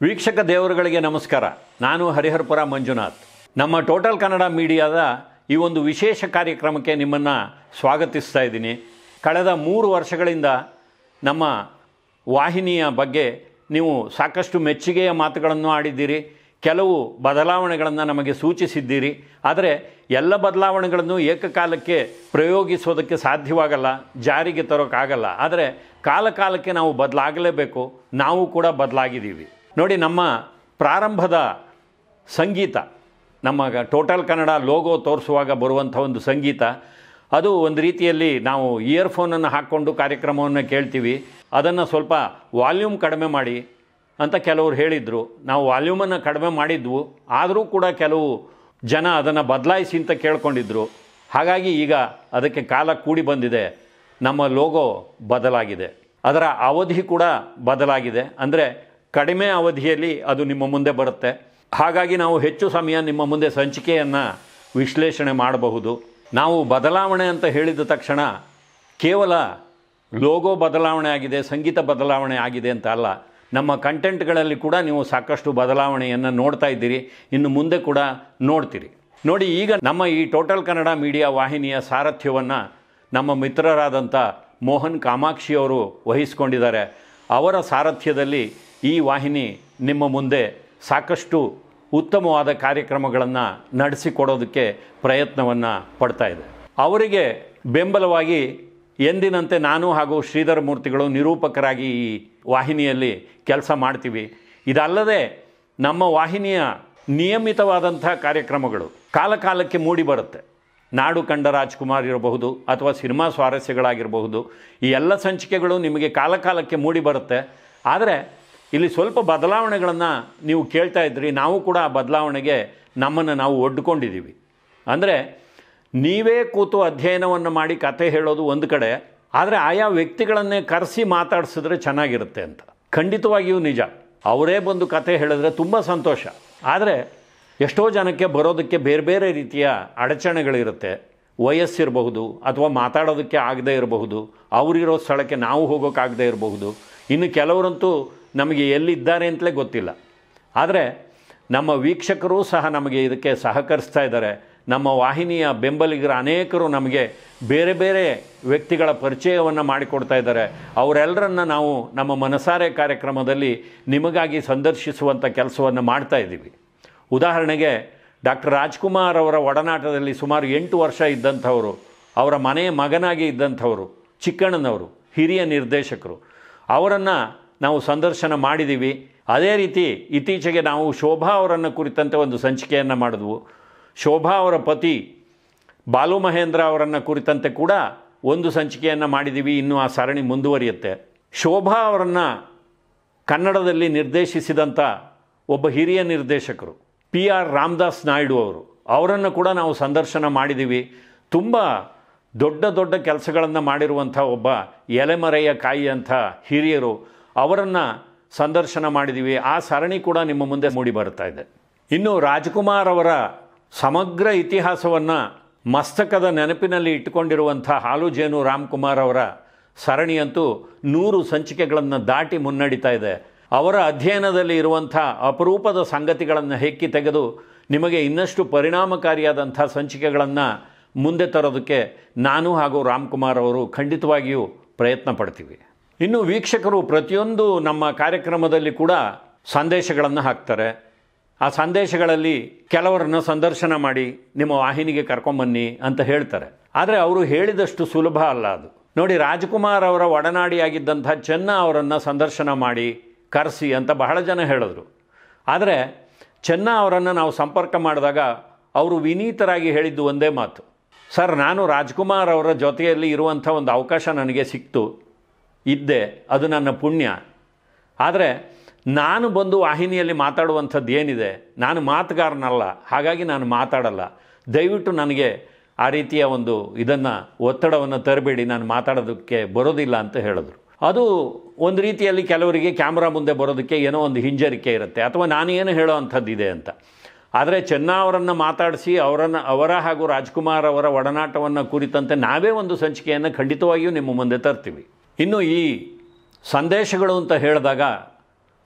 ವೀಕ್ಷಕ ದೇವರುಗಳಿಗೆ ನಮಸ್ಕಾರ ನಾನು ಹರಿಹರಪುರ ಮಂಜುನಾಥ್ ನಮ್ಮ ಟೋಟಲ್ ಕನ್ನಡ ಮೀಡಿಯಾದ ಈ ಒಂದು ವಿಶೇಷ ಕಾರ್ಯಕ್ರಮಕ್ಕೆ ನಿಮ್ಮನ್ನು ಸ್ವಾಗತಿಸ್ತಾ ಇದ್ದೀನಿ ಕಳೆದ ಮೂರು ವರ್ಷಗಳಿಂದ ನಮ್ಮ ವಾಹಿನಿಯ ಬಗ್ಗೆ ನೀವು ಸಾಕಷ್ಟು ಮೆಚ್ಚುಗೆಯ ಮಾತುಗಳನ್ನು ಆಡಿದ್ದೀರಿ ಕೆಲವು ಬದಲಾವಣೆಗಳನ್ನು ನಮಗೆ ಸೂಚಿಸಿದ್ದೀರಿ ಆದರೆ ಎಲ್ಲ ಬದಲಾವಣೆಗಳನ್ನು ಏಕಕಾಲಕ್ಕೆ ಪ್ರಯೋಗಿಸೋದಕ್ಕೆ ಸಾಧ್ಯವಾಗಲ್ಲ ಜಾರಿಗೆ ತರೋಕ್ಕಾಗಲ್ಲ ಆದರೆ ಕಾಲ ಕಾಲಕ್ಕೆ ನಾವು ಬದಲಾಗಲೇಬೇಕು ನಾವು ಕೂಡ ಬದಲಾಗಿದ್ದೀವಿ ನೋಡಿ ನಮ್ಮ ಪ್ರಾರಂಭದ ಸಂಗೀತ ನಮ್ಮ ಟೋಟಲ್ ಕನ್ನಡ ಲೋಗೋ ತೋರಿಸುವಾಗ ಬರುವಂಥ ಒಂದು ಸಂಗೀತ ಅದು ಒಂದು ರೀತಿಯಲ್ಲಿ ನಾವು ಇಯರ್ಫೋನನ್ನು ಹಾಕ್ಕೊಂಡು ಕಾರ್ಯಕ್ರಮವನ್ನು ಕೇಳ್ತೀವಿ ಅದನ್ನು ಸ್ವಲ್ಪ ವಾಲ್ಯೂಮ್ ಕಡಿಮೆ ಮಾಡಿ ಅಂತ ಕೆಲವರು ಹೇಳಿದರು ನಾವು ವಾಲ್ಯೂಮನ್ನು ಕಡಿಮೆ ಮಾಡಿದ್ವು ಆದರೂ ಕೂಡ ಕೆಲವು ಜನ ಅದನ್ನು ಬದಲಾಯಿಸಿ ಅಂತ ಕೇಳ್ಕೊಂಡಿದ್ರು ಹಾಗಾಗಿ ಈಗ ಅದಕ್ಕೆ ಕಾಲ ಕೂಡಿ ಬಂದಿದೆ ನಮ್ಮ ಲೋಗೋ ಬದಲಾಗಿದೆ ಅದರ ಅವಧಿ ಕೂಡ ಬದಲಾಗಿದೆ ಅಂದರೆ ಕಡಿಮೆ ಅವಧಿಯಲ್ಲಿ ಅದು ನಿಮ್ಮ ಮುಂದೆ ಬರುತ್ತೆ ಹಾಗಾಗಿ ನಾವು ಹೆಚ್ಚು ಸಮಯ ನಿಮ್ಮ ಮುಂದೆ ಸಂಚಿಕೆಯನ್ನು ವಿಶ್ಲೇಷಣೆ ಮಾಡಬಹುದು ನಾವು ಬದಲಾವಣೆ ಅಂತ ಹೇಳಿದ ತಕ್ಷಣ ಕೇವಲ ಲೋಗೋ ಬದಲಾವಣೆ ಆಗಿದೆ ಸಂಗೀತ ಬದಲಾವಣೆ ಆಗಿದೆ ಅಂತ ಅಲ್ಲ ನಮ್ಮ ಕಂಟೆಂಟ್ಗಳಲ್ಲಿ ಕೂಡ ನೀವು ಸಾಕಷ್ಟು ಬದಲಾವಣೆಯನ್ನು ನೋಡ್ತಾ ಇದ್ದೀರಿ ಇನ್ನು ಮುಂದೆ ಕೂಡ ನೋಡ್ತೀರಿ ನೋಡಿ ಈಗ ನಮ್ಮ ಈ ಟೋಟಲ್ ಕನ್ನಡ ಮೀಡಿಯಾ ವಾಹಿನಿಯ ಸಾರಥ್ಯವನ್ನು ನಮ್ಮ ಮಿತ್ರರಾದಂಥ ಮೋಹನ್ ಕಾಮಾಕ್ಷಿ ಅವರು ವಹಿಸ್ಕೊಂಡಿದ್ದಾರೆ ಅವರ ಸಾರಥ್ಯದಲ್ಲಿ ಈ ವಾಹಿನಿ ನಿಮ್ಮ ಮುಂದೆ ಸಾಕಷ್ಟು ಉತ್ತಮವಾದ ಕಾರ್ಯಕ್ರಮಗಳನ್ನು ನಡೆಸಿಕೊಡೋದಕ್ಕೆ ಪ್ರಯತ್ನವನ್ನು ಪಡ್ತಾ ಇದೆ ಅವರಿಗೆ ಬೆಂಬಲವಾಗಿ ಎಂದಿನಂತೆ ನಾನು ಹಾಗೂ ಶ್ರೀಧರ ಮೂರ್ತಿಗಳು ನಿರೂಪಕರಾಗಿ ಈ ವಾಹಿನಿಯಲ್ಲಿ ಕೆಲಸ ಮಾಡ್ತೀವಿ ಇದಲ್ಲದೆ ನಮ್ಮ ವಾಹಿನಿಯ ನಿಯಮಿತವಾದಂಥ ಕಾರ್ಯಕ್ರಮಗಳು ಕಾಲಕಾಲಕ್ಕೆ ಮೂಡಿ ಬರುತ್ತೆ ನಾಡು ಕಂಡ ರಾಜ್ಕುಮಾರ್ ಇರಬಹುದು ಅಥವಾ ಸಿನಿಮಾ ಸ್ವಾರಸ್ಯಗಳಾಗಿರಬಹುದು ಈ ಎಲ್ಲ ಸಂಚಿಕೆಗಳು ನಿಮಗೆ ಕಾಲಕಾಲಕ್ಕೆ ಮೂಡಿ ಬರುತ್ತೆ ಆದರೆ ಇಲ್ಲಿ ಸ್ವಲ್ಪ ಬದಲಾವಣೆಗಳನ್ನು ನೀವು ಕೇಳ್ತಾ ಇದ್ರಿ ನಾವು ಕೂಡ ಆ ಬದಲಾವಣೆಗೆ ನಮ್ಮನ್ನು ನಾವು ಒಡ್ಕೊಂಡಿದ್ದೀವಿ ಅಂದರೆ ನೀವೇ ಕೂತು ಅಧ್ಯಯನವನ್ನು ಮಾಡಿ ಕತೆ ಹೇಳೋದು ಒಂದು ಕಡೆ ಆದರೆ ಆಯಾ ವ್ಯಕ್ತಿಗಳನ್ನೇ ಕರೆಸಿ ಮಾತಾಡಿಸಿದ್ರೆ ಚೆನ್ನಾಗಿರುತ್ತೆ ಅಂತ ಖಂಡಿತವಾಗಿಯೂ ನಿಜ ಅವರೇ ಬಂದು ಕತೆ ಹೇಳಿದ್ರೆ ತುಂಬ ಸಂತೋಷ ಆದರೆ ಎಷ್ಟೋ ಜನಕ್ಕೆ ಬರೋದಕ್ಕೆ ಬೇರೆ ಬೇರೆ ರೀತಿಯ ಅಡಚಣೆಗಳಿರುತ್ತೆ ವಯಸ್ಸಿರಬಹುದು ಅಥವಾ ಮಾತಾಡೋದಕ್ಕೆ ಆಗದೇ ಇರಬಹುದು ಅವರಿರೋ ಸ್ಥಳಕ್ಕೆ ನಾವು ಹೋಗೋಕ್ಕಾಗದೇ ಇರಬಹುದು ಇನ್ನು ಕೆಲವರಂತೂ ನಮಗೆ ಎಲ್ಲಿದ್ದಾರೆ ಅಂತಲೇ ಗೊತ್ತಿಲ್ಲ ಆದರೆ ನಮ್ಮ ವೀಕ್ಷಕರು ಸಹ ನಮಗೆ ಇದಕ್ಕೆ ಸಹಕರಿಸ್ತಾ ಇದ್ದಾರೆ ನಮ್ಮ ವಾಹಿನಿಯ ಬೆಂಬಲಿಗರ ಅನೇಕರು ನಮಗೆ ಬೇರೆ ಬೇರೆ ವ್ಯಕ್ತಿಗಳ ಪರಿಚಯವನ್ನು ಮಾಡಿಕೊಡ್ತಾ ಇದ್ದಾರೆ ಅವರೆಲ್ಲರನ್ನ ನಾವು ನಮ್ಮ ಮನಸಾರೆ ಕಾರ್ಯಕ್ರಮದಲ್ಲಿ ನಿಮಗಾಗಿ ಸಂದರ್ಶಿಸುವಂಥ ಕೆಲಸವನ್ನು ಮಾಡ್ತಾ ಇದ್ದೀವಿ ಉದಾಹರಣೆಗೆ ಡಾಕ್ಟರ್ ರಾಜ್ಕುಮಾರ್ ಅವರ ಒಡನಾಟದಲ್ಲಿ ಸುಮಾರು ಎಂಟು ವರ್ಷ ಇದ್ದಂಥವರು ಅವರ ಮನೆಯ ಮಗನಾಗಿ ಇದ್ದಂಥವರು ಚಿಕ್ಕಣ್ಣನವರು ಹಿರಿಯ ನಿರ್ದೇಶಕರು ಅವರನ್ನು ನಾವು ಸಂದರ್ಶನ ಮಾಡಿದ್ದೀವಿ ಅದೇ ರೀತಿ ಇತ್ತೀಚೆಗೆ ನಾವು ಶೋಭಾ ಅವರನ್ನು ಕುರಿತಂತೆ ಒಂದು ಸಂಚಿಕೆಯನ್ನು ಮಾಡಿದ್ವು ಶೋಭಾ ಅವರ ಪತಿ ಬಾಲು ಮಹೇಂದ್ರ ಅವರನ್ನು ಕುರಿತಂತೆ ಕೂಡ ಒಂದು ಸಂಚಿಕೆಯನ್ನು ಮಾಡಿದ್ದೀವಿ ಇನ್ನೂ ಆ ಸರಣಿ ಮುಂದುವರಿಯುತ್ತೆ ಶೋಭಾ ಅವರನ್ನು ಕನ್ನಡದಲ್ಲಿ ನಿರ್ದೇಶಿಸಿದಂಥ ಒಬ್ಬ ಹಿರಿಯ ನಿರ್ದೇಶಕರು ಪಿ ಆರ್ ರಾಮದಾಸ್ ನಾಯ್ಡು ಅವರು ಅವರನ್ನು ಕೂಡ ನಾವು ಸಂದರ್ಶನ ಮಾಡಿದ್ದೀವಿ ತುಂಬ ದೊಡ್ಡ ದೊಡ್ಡ ಕೆಲಸಗಳನ್ನು ಮಾಡಿರುವಂಥ ಒಬ್ಬ ಎಲೆಮರೆಯ ಕಾಯಿ ಅಂತ ಹಿರಿಯರು ಅವರನ್ನು ಸಂದರ್ಶನ ಮಾಡಿದ್ದೀವಿ ಆ ಸರಣಿ ಕೂಡ ನಿಮ್ಮ ಮುಂದೆ ಮೂಡಿ ಬರ್ತಾ ಇದೆ ಇನ್ನು ರಾಜ್ಕುಮಾರ್ ಅವರ ಸಮಗ್ರ ಇತಿಹಾಸವನ್ನು ಮಸ್ತಕದ ನೆನಪಿನಲ್ಲಿ ಇಟ್ಟುಕೊಂಡಿರುವಂಥ ಹಾಲು ಜೇನು ರಾಮ್ಕುಮಾರ್ ಅವರ ಸರಣಿಯಂತೂ ನೂರು ಸಂಚಿಕೆಗಳನ್ನು ದಾಟಿ ಮುನ್ನಡೀತಾ ಇದೆ ಅವರ ಅಧ್ಯಯನದಲ್ಲಿ ಇರುವಂಥ ಅಪರೂಪದ ಸಂಗತಿಗಳನ್ನು ಹೆಕ್ಕಿ ತೆಗೆದು ನಿಮಗೆ ಇನ್ನಷ್ಟು ಪರಿಣಾಮಕಾರಿಯಾದಂಥ ಸಂಚಿಕೆಗಳನ್ನು ಮುಂದೆ ತರೋದಕ್ಕೆ ನಾನು ಹಾಗೂ ರಾಮ್ಕುಮಾರ್ ಅವರು ಖಂಡಿತವಾಗಿಯೂ ಪ್ರಯತ್ನ ಪಡ್ತೀವಿ ಇನ್ನು ವೀಕ್ಷಕರು ಪ್ರತಿಯೊಂದು ನಮ್ಮ ಕಾರ್ಯಕ್ರಮದಲ್ಲಿ ಕೂಡ ಸಂದೇಶಗಳನ್ನು ಹಾಕ್ತಾರೆ ಆ ಸಂದೇಶಗಳಲ್ಲಿ ಕೆಲವರನ್ನು ಸಂದರ್ಶನ ಮಾಡಿ ನಿಮ್ಮ ವಾಹಿನಿಗೆ ಕರ್ಕೊಂಬನ್ನಿ ಅಂತ ಹೇಳ್ತಾರೆ ಆದರೆ ಅವರು ಹೇಳಿದಷ್ಟು ಸುಲಭ ಅಲ್ಲ ಅದು ನೋಡಿ ರಾಜ್ಕುಮಾರ್ ಅವರ ಒಡನಾಡಿಯಾಗಿದ್ದಂಥ ಚೆನ್ನ ಅವರನ್ನು ಸಂದರ್ಶನ ಮಾಡಿ ಕರೆಸಿ ಅಂತ ಬಹಳ ಜನ ಹೇಳಿದ್ರು ಆದರೆ ಚೆನ್ನ ಅವರನ್ನು ನಾವು ಸಂಪರ್ಕ ಮಾಡಿದಾಗ ಅವರು ವಿನೀತರಾಗಿ ಹೇಳಿದ್ದು ಒಂದೇ ಮಾತು ಸರ್ ನಾನು ರಾಜ್ಕುಮಾರ್ ಅವರ ಜೊತೆಯಲ್ಲಿ ಇರುವಂಥ ಒಂದು ಅವಕಾಶ ನನಗೆ ಸಿಕ್ತು ಇದ್ದೆ ಅದು ನನ್ನ ಪುಣ್ಯ ಆದರೆ ನಾನು ಬಂದು ವಾಹಿನಿಯಲ್ಲಿ ಮಾತಾಡುವಂಥದ್ದು ಏನಿದೆ ನಾನು ಮಾತುಗಾರನಲ್ಲ ಹಾಗಾಗಿ ನಾನು ಮಾತಾಡಲ್ಲ ದಯವಿಟ್ಟು ನನಗೆ ಆ ರೀತಿಯ ಒಂದು ಇದನ್ನು ಒತ್ತಡವನ್ನು ತರಬೇಡಿ ನಾನು ಮಾತಾಡೋದಕ್ಕೆ ಬರೋದಿಲ್ಲ ಅಂತ ಹೇಳಿದ್ರು ಅದು ಒಂದು ರೀತಿಯಲ್ಲಿ ಕೆಲವರಿಗೆ ಕ್ಯಾಮ್ರಾ ಮುಂದೆ ಬರೋದಕ್ಕೆ ಏನೋ ಒಂದು ಹಿಂಜರಿಕೆ ಇರುತ್ತೆ ಅಥವಾ ನಾನೇನು ಹೇಳೋ ಅಂಥದ್ದಿದೆ ಅಂತ ಆದರೆ ಚೆನ್ನ ಅವರನ್ನು ಮಾತಾಡಿಸಿ ಅವರನ್ನು ಅವರ ಹಾಗೂ ರಾಜ್ಕುಮಾರ್ ಅವರ ಒಡನಾಟವನ್ನು ಕುರಿತಂತೆ ನಾವೇ ಒಂದು ಸಂಚಿಕೆಯನ್ನು ಖಂಡಿತವಾಗಿಯೂ ನಿಮ್ಮ ಮುಂದೆ ತರ್ತೀವಿ ಇನ್ನು ಈ ಸಂದೇಶಗಳು ಅಂತ ಹೇಳಿದಾಗ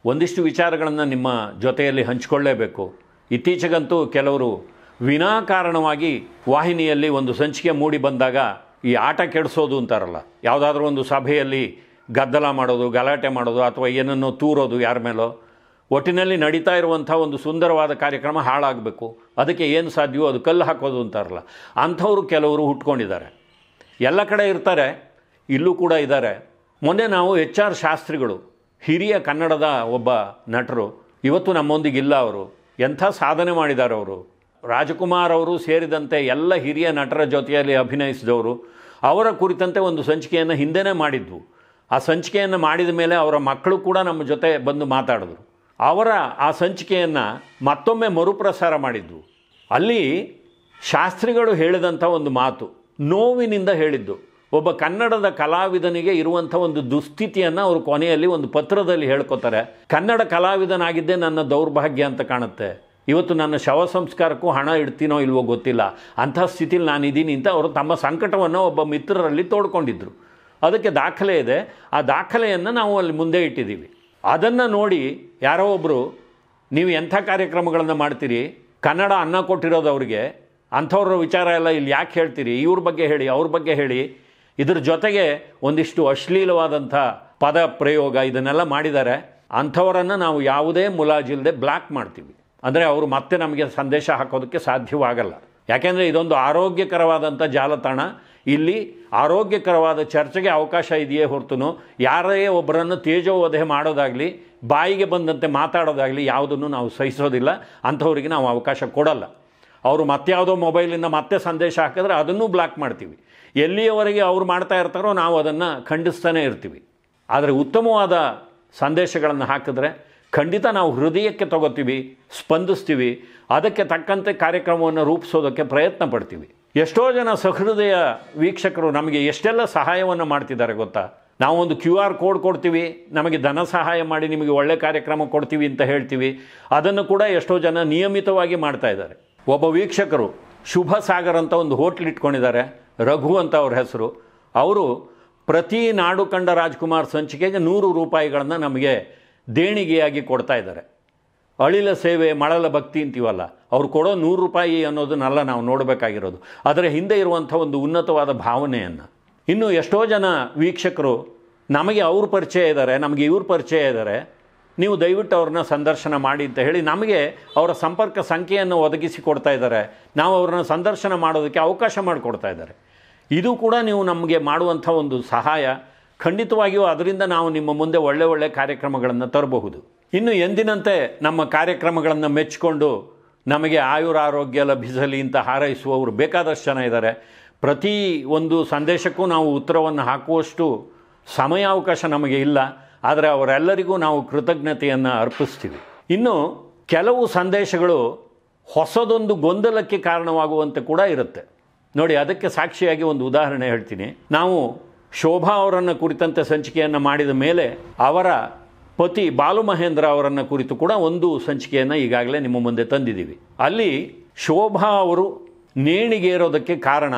ಒಂದಿಷ್ಟು ವಿಚಾರಗಳನ್ನು ನಿಮ್ಮ ಜೊತೆಯಲ್ಲಿ ಹಂಚಿಕೊಳ್ಳೇಬೇಕು ಇತ್ತೀಚೆಗಂತೂ ಕೆಲವರು ವಿನಾಕಾರಣವಾಗಿ ವಾಹಿನಿಯಲ್ಲಿ ಒಂದು ಸಂಚಿಕೆ ಮೂಡಿ ಬಂದಾಗ ಈ ಆಟ ಕೆಡಿಸೋದು ಅಂತಾರಲ್ಲ ಯಾವುದಾದ್ರೂ ಒಂದು ಸಭೆಯಲ್ಲಿ ಗದ್ದಲ ಮಾಡೋದು ಗಲಾಟೆ ಮಾಡೋದು ಅಥವಾ ಏನನ್ನೋ ತೂರೋದು ಯಾರ ಮೇಲೋ ಒಟ್ಟಿನಲ್ಲಿ ನಡೀತಾ ಇರುವಂಥ ಒಂದು ಸುಂದರವಾದ ಕಾರ್ಯಕ್ರಮ ಹಾಳಾಗಬೇಕು ಅದಕ್ಕೆ ಏನು ಸಾಧ್ಯವೋ ಅದು ಕಲ್ಲು ಹಾಕೋದು ಅಂತಾರಲ್ಲ ಅಂಥವರು ಕೆಲವರು ಹುಟ್ಕೊಂಡಿದ್ದಾರೆ ಎಲ್ಲ ಕಡೆ ಇರ್ತಾರೆ ಇಲ್ಲೂ ಕೂಡ ಇದ್ದಾರೆ ಮೊನ್ನೆ ನಾವು ಎಚ್ ಆರ್ ಶಾಸ್ತ್ರಿಗಳು ಹಿರಿಯ ಕನ್ನಡದ ಒಬ್ಬ ನಟರು ಇವತ್ತು ನಮ್ಮೊಂದಿಗಿಲ್ಲ ಅವರು ಎಂಥ ಸಾಧನೆ ಮಾಡಿದ್ದಾರೆ ಅವರು ರಾಜಕುಮಾರ್ ಅವರು ಸೇರಿದಂತೆ ಎಲ್ಲ ಹಿರಿಯ ನಟರ ಜೊತೆಯಲ್ಲಿ ಅಭಿನಯಿಸಿದವರು ಅವರ ಕುರಿತಂತೆ ಒಂದು ಸಂಚಿಕೆಯನ್ನು ಹಿಂದೆನೇ ಮಾಡಿದ್ವು ಆ ಸಂಚಿಕೆಯನ್ನು ಮಾಡಿದ ಮೇಲೆ ಅವರ ಮಕ್ಕಳು ಕೂಡ ನಮ್ಮ ಜೊತೆ ಬಂದು ಮಾತಾಡಿದ್ರು ಅವರ ಆ ಸಂಚಿಕೆಯನ್ನು ಮತ್ತೊಮ್ಮೆ ಮರುಪ್ರಸಾರ ಮಾಡಿದ್ವು ಅಲ್ಲಿ ಶಾಸ್ತ್ರಿಗಳು ಹೇಳಿದಂಥ ಒಂದು ಮಾತು ನೋವಿನಿಂದ ಹೇಳಿದ್ದು ಒಬ್ಬ ಕನ್ನಡದ ಕಲಾವಿದನಿಗೆ ಇರುವಂಥ ಒಂದು ದುಸ್ಥಿತಿಯನ್ನು ಅವರು ಕೊನೆಯಲ್ಲಿ ಒಂದು ಪತ್ರದಲ್ಲಿ ಹೇಳ್ಕೊತಾರೆ ಕನ್ನಡ ಕಲಾವಿದನಾಗಿದ್ದೇ ನನ್ನ ದೌರ್ಭಾಗ್ಯ ಅಂತ ಕಾಣುತ್ತೆ ಇವತ್ತು ನನ್ನ ಶವ ಸಂಸ್ಕಾರಕ್ಕೂ ಹಣ ಇಡ್ತೀನೋ ಇಲ್ವೋ ಗೊತ್ತಿಲ್ಲ ಅಂಥ ಸ್ಥಿತಿಲಿ ನಾನಿದ್ದೀನಿ ಅಂತ ಅವರು ತಮ್ಮ ಸಂಕಟವನ್ನು ಒಬ್ಬ ಮಿತ್ರರಲ್ಲಿ ತೋಡ್ಕೊಂಡಿದ್ರು ಅದಕ್ಕೆ ದಾಖಲೆ ಇದೆ ಆ ದಾಖಲೆಯನ್ನು ನಾವು ಅಲ್ಲಿ ಮುಂದೆ ಇಟ್ಟಿದ್ದೀವಿ ಅದನ್ನು ನೋಡಿ ಯಾರೋ ಒಬ್ಬರು ನೀವು ಎಂಥ ಕಾರ್ಯಕ್ರಮಗಳನ್ನು ಮಾಡ್ತೀರಿ ಕನ್ನಡ ಅನ್ನ ಕೊಟ್ಟಿರೋದು ಅವ್ರಿಗೆ ಅಂಥವ್ರ ವಿಚಾರ ಎಲ್ಲ ಇಲ್ಲಿ ಯಾಕೆ ಹೇಳ್ತೀರಿ ಇವ್ರ ಬಗ್ಗೆ ಹೇಳಿ ಅವ್ರ ಬಗ್ಗೆ ಹೇಳಿ ಇದ್ರ ಜೊತೆಗೆ ಒಂದಿಷ್ಟು ಅಶ್ಲೀಲವಾದಂಥ ಪದ ಪ್ರಯೋಗ ಇದನ್ನೆಲ್ಲ ಮಾಡಿದ್ದಾರೆ ಅಂಥವರನ್ನು ನಾವು ಯಾವುದೇ ಮುಲಾಜಿಲ್ಲದೆ ಬ್ಲಾಕ್ ಮಾಡ್ತೀವಿ ಅಂದರೆ ಅವರು ಮತ್ತೆ ನಮಗೆ ಸಂದೇಶ ಹಾಕೋದಕ್ಕೆ ಸಾಧ್ಯವಾಗಲ್ಲ ಯಾಕೆಂದರೆ ಇದೊಂದು ಆರೋಗ್ಯಕರವಾದಂಥ ಜಾಲತಾಣ ಇಲ್ಲಿ ಆರೋಗ್ಯಕರವಾದ ಚರ್ಚೆಗೆ ಅವಕಾಶ ಇದೆಯೇ ಹೊರತು ಯಾರೇ ಒಬ್ಬರನ್ನು ತೇಜೋವಧೆ ಮಾಡೋದಾಗಲಿ ಬಾಯಿಗೆ ಬಂದಂತೆ ಮಾತಾಡೋದಾಗಲಿ ಯಾವುದನ್ನು ನಾವು ಸಹಿಸೋದಿಲ್ಲ ಅಂಥವರಿಗೆ ನಾವು ಅವಕಾಶ ಕೊಡಲ್ಲ ಅವರು ಮತ್ಯಾವುದೋ ಮೊಬೈಲಿಂದ ಮತ್ತೆ ಸಂದೇಶ ಹಾಕಿದ್ರೆ ಅದನ್ನೂ ಬ್ಲಾಕ್ ಮಾಡ್ತೀವಿ ಎಲ್ಲಿಯವರೆಗೆ ಅವ್ರು ಮಾಡ್ತಾ ಇರ್ತಾರೋ ನಾವು ಅದನ್ನು ಖಂಡಿಸ್ತಾನೆ ಇರ್ತೀವಿ ಆದರೆ ಉತ್ತಮವಾದ ಸಂದೇಶಗಳನ್ನು ಹಾಕಿದ್ರೆ ಖಂಡಿತ ನಾವು ಹೃದಯಕ್ಕೆ ತಗೋತೀವಿ ಸ್ಪಂದಿಸ್ತೀವಿ ಅದಕ್ಕೆ ತಕ್ಕಂತೆ ಕಾರ್ಯಕ್ರಮವನ್ನು ರೂಪಿಸೋದಕ್ಕೆ ಪ್ರಯತ್ನ ಪಡ್ತೀವಿ ಎಷ್ಟೋ ಜನ ಸಹೃದಯ ವೀಕ್ಷಕರು ನಮಗೆ ಎಷ್ಟೆಲ್ಲ ಸಹಾಯವನ್ನು ಮಾಡ್ತಿದ್ದಾರೆ ಗೊತ್ತಾ ನಾವು ಒಂದು ಕ್ಯೂ ಆರ್ ಕೋಡ್ ಕೊಡ್ತೀವಿ ನಮಗೆ ಧನ ಸಹಾಯ ಮಾಡಿ ನಿಮಗೆ ಒಳ್ಳೆ ಕಾರ್ಯಕ್ರಮ ಕೊಡ್ತೀವಿ ಅಂತ ಹೇಳ್ತೀವಿ ಅದನ್ನು ಕೂಡ ಎಷ್ಟೋ ಜನ ನಿಯಮಿತವಾಗಿ ಮಾಡ್ತಾ ಇದ್ದಾರೆ ಒಬ್ಬ ವೀಕ್ಷಕರು ಶುಭ ಸಾಗರ್ ಅಂತ ಒಂದು ಹೋಟ್ಲ್ ಇಟ್ಕೊಂಡಿದ್ದಾರೆ ರಘು ಅಂತ ಅವ್ರ ಹೆಸರು ಅವರು ಪ್ರತಿ ನಾಡು ಕಂಡ ರಾಜ್ಕುಮಾರ್ ಸಂಚಿಕೆಗೆ ನೂರು ರೂಪಾಯಿಗಳನ್ನು ನಮಗೆ ದೇಣಿಗೆಯಾಗಿ ಕೊಡ್ತಾ ಇದ್ದಾರೆ ಅಳಿಲ ಸೇವೆ ಮಳಲ ಭಕ್ತಿ ಅಂತೀವಲ್ಲ ಅವ್ರು ಕೊಡೋ ನೂರು ರೂಪಾಯಿ ಅನ್ನೋದನ್ನೆಲ್ಲ ನಾವು ನೋಡಬೇಕಾಗಿರೋದು ಅದರ ಹಿಂದೆ ಇರುವಂಥ ಒಂದು ಉನ್ನತವಾದ ಭಾವನೆಯನ್ನು ಇನ್ನು ಎಷ್ಟೋ ಜನ ವೀಕ್ಷಕರು ನಮಗೆ ಅವ್ರ ಪರಿಚಯ ಇದ್ದಾರೆ ನಮಗೆ ಇವ್ರ ಪರಿಚಯ ಇದ್ದಾರೆ ನೀವು ದಯವಿಟ್ಟು ಅವ್ರನ್ನ ಸಂದರ್ಶನ ಮಾಡಿ ಅಂತ ಹೇಳಿ ನಮಗೆ ಅವರ ಸಂಪರ್ಕ ಸಂಖ್ಯೆಯನ್ನು ಒದಗಿಸಿ ಕೊಡ್ತಾ ಇದ್ದಾರೆ ನಾವು ಅವ್ರನ್ನ ಸಂದರ್ಶನ ಮಾಡೋದಕ್ಕೆ ಅವಕಾಶ ಮಾಡಿಕೊಡ್ತಾ ಇದ್ದಾರೆ ಇದು ಕೂಡ ನೀವು ನಮಗೆ ಮಾಡುವಂಥ ಒಂದು ಸಹಾಯ ಖಂಡಿತವಾಗಿಯೂ ಅದರಿಂದ ನಾವು ನಿಮ್ಮ ಮುಂದೆ ಒಳ್ಳೆ ಒಳ್ಳೆ ಕಾರ್ಯಕ್ರಮಗಳನ್ನು ತರಬಹುದು ಇನ್ನು ಎಂದಿನಂತೆ ನಮ್ಮ ಕಾರ್ಯಕ್ರಮಗಳನ್ನು ಮೆಚ್ಚಿಕೊಂಡು ನಮಗೆ ಆಯುರ ಆರೋಗ್ಯ ಲಭಿಸಲಿ ಅಂತ ಹಾರೈಸುವವರು ಬೇಕಾದಷ್ಟು ಜನ ಇದ್ದಾರೆ ಪ್ರತಿ ಒಂದು ಸಂದೇಶಕ್ಕೂ ನಾವು ಉತ್ತರವನ್ನು ಹಾಕುವಷ್ಟು ಸಮಯಾವಕಾಶ ನಮಗೆ ಇಲ್ಲ ಆದರೆ ಅವರೆಲ್ಲರಿಗೂ ನಾವು ಕೃತಜ್ಞತೆಯನ್ನು ಅರ್ಪಿಸ್ತೀವಿ ಇನ್ನು ಕೆಲವು ಸಂದೇಶಗಳು ಹೊಸದೊಂದು ಗೊಂದಲಕ್ಕೆ ಕಾರಣವಾಗುವಂತೆ ಕೂಡ ಇರುತ್ತೆ ನೋಡಿ ಅದಕ್ಕೆ ಸಾಕ್ಷಿಯಾಗಿ ಒಂದು ಉದಾಹರಣೆ ಹೇಳ್ತೀನಿ ನಾವು ಶೋಭಾ ಅವರನ್ನು ಕುರಿತಂತೆ ಸಂಚಿಕೆಯನ್ನು ಮಾಡಿದ ಮೇಲೆ ಅವರ ಪತಿ ಬಾಲು ಮಹೇಂದ್ರ ಅವರನ್ನು ಕುರಿತು ಕೂಡ ಒಂದು ಸಂಚಿಕೆಯನ್ನು ಈಗಾಗಲೇ ನಿಮ್ಮ ಮುಂದೆ ತಂದಿದ್ದೀವಿ ಅಲ್ಲಿ ಶೋಭಾ ಅವರು ನೇಣಿಗೇರೋದಕ್ಕೆ ಕಾರಣ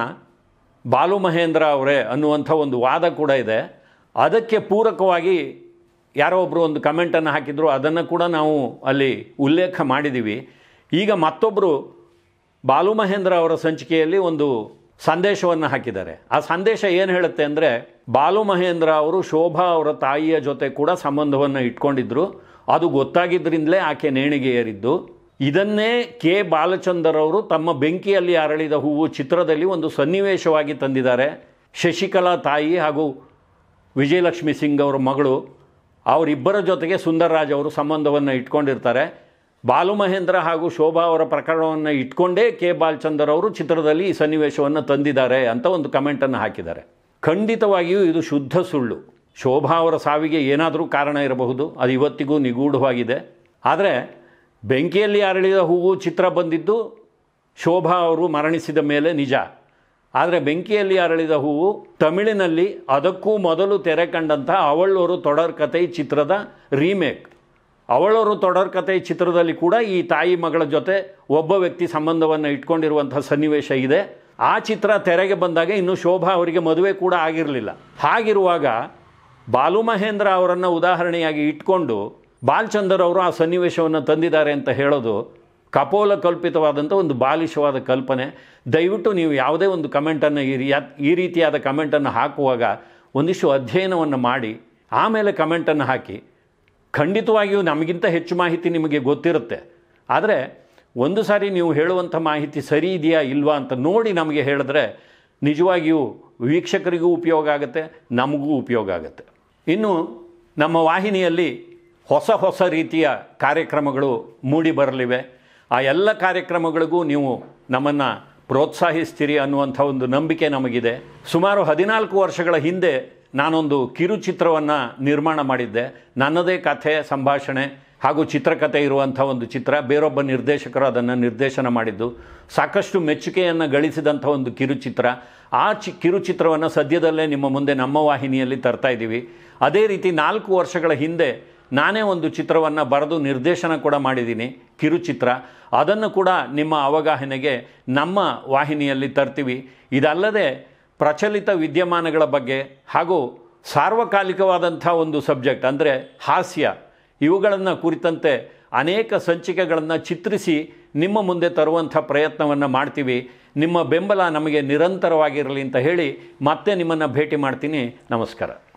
ಬಾಲು ಮಹೇಂದ್ರ ಅವರೇ ಅನ್ನುವಂಥ ಒಂದು ವಾದ ಕೂಡ ಇದೆ ಅದಕ್ಕೆ ಪೂರಕವಾಗಿ ಯಾರೋ ಒಬ್ಬರು ಒಂದು ಕಮೆಂಟನ್ನು ಹಾಕಿದ್ರು ಅದನ್ನು ಕೂಡ ನಾವು ಅಲ್ಲಿ ಉಲ್ಲೇಖ ಮಾಡಿದ್ದೀವಿ ಈಗ ಮತ್ತೊಬ್ಬರು ಬಾಲು ಮಹೇಂದ್ರ ಅವರ ಸಂಚಿಕೆಯಲ್ಲಿ ಒಂದು ಸಂದೇಶವನ್ನು ಹಾಕಿದ್ದಾರೆ ಆ ಸಂದೇಶ ಏನು ಹೇಳುತ್ತೆ ಅಂದರೆ ಬಾಲು ಮಹೇಂದ್ರ ಅವರು ಶೋಭಾ ಅವರ ತಾಯಿಯ ಜೊತೆ ಕೂಡ ಸಂಬಂಧವನ್ನು ಇಟ್ಕೊಂಡಿದ್ರು ಅದು ಗೊತ್ತಾಗಿದ್ದರಿಂದಲೇ ಆಕೆ ನೇಣಿಗೆ ಏರಿದ್ದು ಇದನ್ನೇ ಕೆ ಬಾಲಚಂದರ್ ಅವರು ತಮ್ಮ ಬೆಂಕಿಯಲ್ಲಿ ಅರಳಿದ ಹೂವು ಚಿತ್ರದಲ್ಲಿ ಒಂದು ಸನ್ನಿವೇಶವಾಗಿ ತಂದಿದ್ದಾರೆ ಶಶಿಕಲಾ ತಾಯಿ ಹಾಗೂ ವಿಜಯಲಕ್ಷ್ಮಿ ಸಿಂಗ್ ಅವರ ಮಗಳು ಅವರಿಬ್ಬರ ಜೊತೆಗೆ ಸುಂದರ್ರಾಜ್ ಅವರು ಸಂಬಂಧವನ್ನು ಇಟ್ಕೊಂಡಿರ್ತಾರೆ ಬಾಲು ಮಹೇಂದ್ರ ಹಾಗೂ ಶೋಭಾ ಅವರ ಪ್ರಕರಣವನ್ನು ಇಟ್ಕೊಂಡೇ ಕೆ ಬಾಲಚಂದರ್ ಅವರು ಚಿತ್ರದಲ್ಲಿ ಈ ಸನ್ನಿವೇಶವನ್ನು ತಂದಿದ್ದಾರೆ ಅಂತ ಒಂದು ಕಮೆಂಟನ್ನು ಹಾಕಿದ್ದಾರೆ ಖಂಡಿತವಾಗಿಯೂ ಇದು ಶುದ್ಧ ಸುಳ್ಳು ಶೋಭಾ ಅವರ ಸಾವಿಗೆ ಏನಾದರೂ ಕಾರಣ ಇರಬಹುದು ಅದು ಇವತ್ತಿಗೂ ನಿಗೂಢವಾಗಿದೆ ಆದರೆ ಬೆಂಕಿಯಲ್ಲಿ ಅರಳಿದ ಹೂವು ಚಿತ್ರ ಬಂದಿದ್ದು ಶೋಭಾ ಅವರು ಮರಣಿಸಿದ ಮೇಲೆ ನಿಜ ಆದರೆ ಬೆಂಕಿಯಲ್ಲಿ ಅರಳಿದ ಹೂವು ತಮಿಳಿನಲ್ಲಿ ಅದಕ್ಕೂ ಮೊದಲು ತೆರೆ ಕಂಡಂಥ ಅವಳೂರು ತೊಡರ್ ಕಥೆ ಚಿತ್ರದ ರೀಮೇಕ್ ಅವಳವರು ತೊಡರ್ ಕಥೆ ಚಿತ್ರದಲ್ಲಿ ಕೂಡ ಈ ತಾಯಿ ಮಗಳ ಜೊತೆ ಒಬ್ಬ ವ್ಯಕ್ತಿ ಸಂಬಂಧವನ್ನು ಇಟ್ಕೊಂಡಿರುವಂಥ ಸನ್ನಿವೇಶ ಇದೆ ಆ ಚಿತ್ರ ತೆರೆಗೆ ಬಂದಾಗ ಇನ್ನು ಶೋಭಾ ಅವರಿಗೆ ಮದುವೆ ಕೂಡ ಆಗಿರಲಿಲ್ಲ ಹಾಗಿರುವಾಗ ಬಾಲು ಮಹೇಂದ್ರ ಅವರನ್ನು ಉದಾಹರಣೆಯಾಗಿ ಇಟ್ಕೊಂಡು ಬಾಲ್ಚಂದರ್ ಅವರು ಆ ಸನ್ನಿವೇಶವನ್ನು ತಂದಿದ್ದಾರೆ ಅಂತ ಹೇಳೋದು ಕಪೋಲ ಕಲ್ಪಿತವಾದಂಥ ಒಂದು ಬಾಲಿಶವಾದ ಕಲ್ಪನೆ ದಯವಿಟ್ಟು ನೀವು ಯಾವುದೇ ಒಂದು ಕಮೆಂಟನ್ನು ಈ ರೀ ಈ ರೀತಿಯಾದ ಕಮೆಂಟನ್ನು ಹಾಕುವಾಗ ಒಂದಿಷ್ಟು ಅಧ್ಯಯನವನ್ನು ಮಾಡಿ ಆಮೇಲೆ ಕಮೆಂಟನ್ನು ಹಾಕಿ ಖಂಡಿತವಾಗಿಯೂ ನಮಗಿಂತ ಹೆಚ್ಚು ಮಾಹಿತಿ ನಿಮಗೆ ಗೊತ್ತಿರುತ್ತೆ ಆದರೆ ಒಂದು ಸಾರಿ ನೀವು ಹೇಳುವಂಥ ಮಾಹಿತಿ ಸರಿ ಇದೆಯಾ ಇಲ್ವಾ ಅಂತ ನೋಡಿ ನಮಗೆ ಹೇಳಿದ್ರೆ ನಿಜವಾಗಿಯೂ ವೀಕ್ಷಕರಿಗೂ ಉಪಯೋಗ ಆಗುತ್ತೆ ನಮಗೂ ಉಪಯೋಗ ಆಗುತ್ತೆ ಇನ್ನು ನಮ್ಮ ವಾಹಿನಿಯಲ್ಲಿ ಹೊಸ ಹೊಸ ರೀತಿಯ ಕಾರ್ಯಕ್ರಮಗಳು ಮೂಡಿ ಬರಲಿವೆ ಆ ಎಲ್ಲ ಕಾರ್ಯಕ್ರಮಗಳಿಗೂ ನೀವು ನಮ್ಮನ್ನು ಪ್ರೋತ್ಸಾಹಿಸ್ತೀರಿ ಅನ್ನುವಂಥ ಒಂದು ನಂಬಿಕೆ ನಮಗಿದೆ ಸುಮಾರು ಹದಿನಾಲ್ಕು ವರ್ಷಗಳ ಹಿಂದೆ ನಾನೊಂದು ಕಿರುಚಿತ್ರವನ್ನು ನಿರ್ಮಾಣ ಮಾಡಿದ್ದೆ ನನ್ನದೇ ಕಥೆ ಸಂಭಾಷಣೆ ಹಾಗೂ ಚಿತ್ರಕಥೆ ಇರುವಂಥ ಒಂದು ಚಿತ್ರ ಬೇರೊಬ್ಬ ನಿರ್ದೇಶಕರು ಅದನ್ನು ನಿರ್ದೇಶನ ಮಾಡಿದ್ದು ಸಾಕಷ್ಟು ಮೆಚ್ಚುಗೆಯನ್ನು ಗಳಿಸಿದಂಥ ಒಂದು ಕಿರುಚಿತ್ರ ಆ ಚಿ ಕಿರುಚಿತ್ರವನ್ನು ಸದ್ಯದಲ್ಲೇ ನಿಮ್ಮ ಮುಂದೆ ನಮ್ಮ ವಾಹಿನಿಯಲ್ಲಿ ತರ್ತಾ ಇದ್ದೀವಿ ಅದೇ ರೀತಿ ನಾಲ್ಕು ವರ್ಷಗಳ ಹಿಂದೆ ನಾನೇ ಒಂದು ಚಿತ್ರವನ್ನು ಬರೆದು ನಿರ್ದೇಶನ ಕೂಡ ಮಾಡಿದ್ದೀನಿ ಕಿರುಚಿತ್ರ ಅದನ್ನು ಕೂಡ ನಿಮ್ಮ ಅವಗಾಹನೆಗೆ ನಮ್ಮ ವಾಹಿನಿಯಲ್ಲಿ ತರ್ತೀವಿ ಇದಲ್ಲದೆ ಪ್ರಚಲಿತ ವಿದ್ಯಮಾನಗಳ ಬಗ್ಗೆ ಹಾಗೂ ಸಾರ್ವಕಾಲಿಕವಾದಂಥ ಒಂದು ಸಬ್ಜೆಕ್ಟ್ ಅಂದರೆ ಹಾಸ್ಯ ಇವುಗಳನ್ನು ಕುರಿತಂತೆ ಅನೇಕ ಸಂಚಿಕೆಗಳನ್ನು ಚಿತ್ರಿಸಿ ನಿಮ್ಮ ಮುಂದೆ ತರುವಂಥ ಪ್ರಯತ್ನವನ್ನು ಮಾಡ್ತೀವಿ ನಿಮ್ಮ ಬೆಂಬಲ ನಮಗೆ ನಿರಂತರವಾಗಿರಲಿ ಅಂತ ಹೇಳಿ ಮತ್ತೆ ನಿಮ್ಮನ್ನು ಭೇಟಿ ಮಾಡ್ತೀನಿ ನಮಸ್ಕಾರ